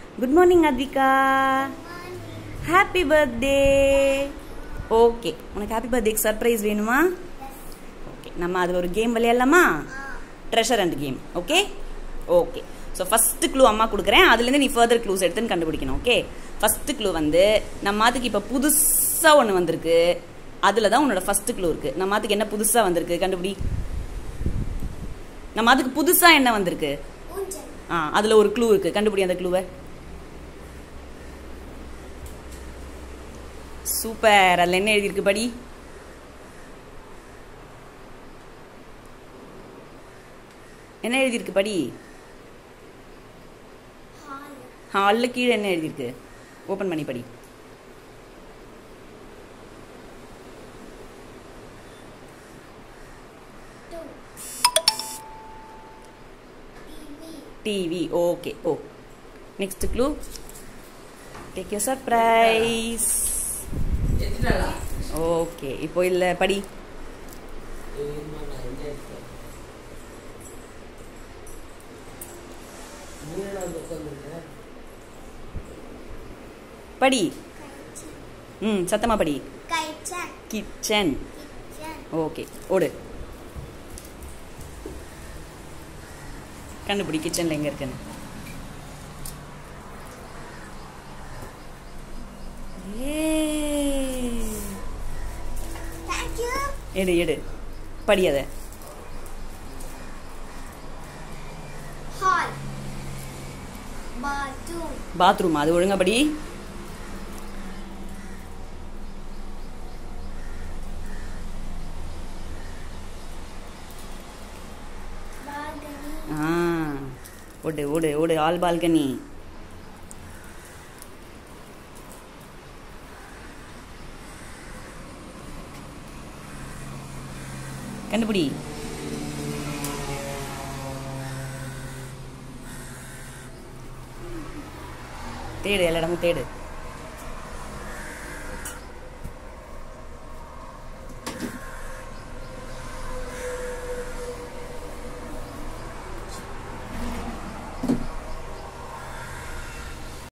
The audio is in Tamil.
Good morning Advika happy birthday okay உனக்கு ஹாப்பி பர்த்டேக்கு சர்ப்ரைஸ் வேணுமா ஓகே நம்ம அதில் ஒரு கேம் விளையாடலாமா treasure and game okay okay so first clue அம்மா கொடுக்குறேன் அதுலேருந்து நீ ஃபர்தர் க்ளூஸ் எடுத்துன்னு கண்டுபிடிக்கணும் ஓகே ஃபஸ்ட்டு க்ளூ வந்து நம்ம அதுக்கு இப்போ புதுசாக ஒன்று வந்திருக்கு அதில் தான் உன்னோட ஃபஸ்ட்டு க்ளூ இருக்குது நம்ம அதுக்கு என்ன புதுசாக வந்திருக்கு கண்டுபிடி நம்ம அதுக்கு புதுசாக என்ன வந்திருக்கு ஊஞ்சல் ஆ அதில் ஒரு க்ளூ இருக்குது கண்டுபிடி அந்த க்ளூவை சூப்பர் அதில் என்ன எழுதியிருக்கு படி என்ன எழுதியிருக்கு படி ஹால் ஹாலில் கீழே என்ன எழுதியிருக்கு ஓப்பன் பண்ணி படி to TV TV okay oh next clue take you surprise எத்தனாளா ஓகே இப்போ இல்லை படி படி ம் சத்தமா படி கைச்சன் கிச்சன் கிச்சன் ஓகே ஓடு கண்டுபிடி கிச்சனில் எங்கே இருக்குன்னு ஏய். தேங்க் யூ எடு எடு படி அதை ஹால் பாத்ரூம் பாத்ரூம் அது ஒழுங்கா படி பால்கனி ஆ ஓடு ஓடு ஓடு ஆல் பால்கனி கண்டுபிடி தேடு எல்லா இடமும் தேடு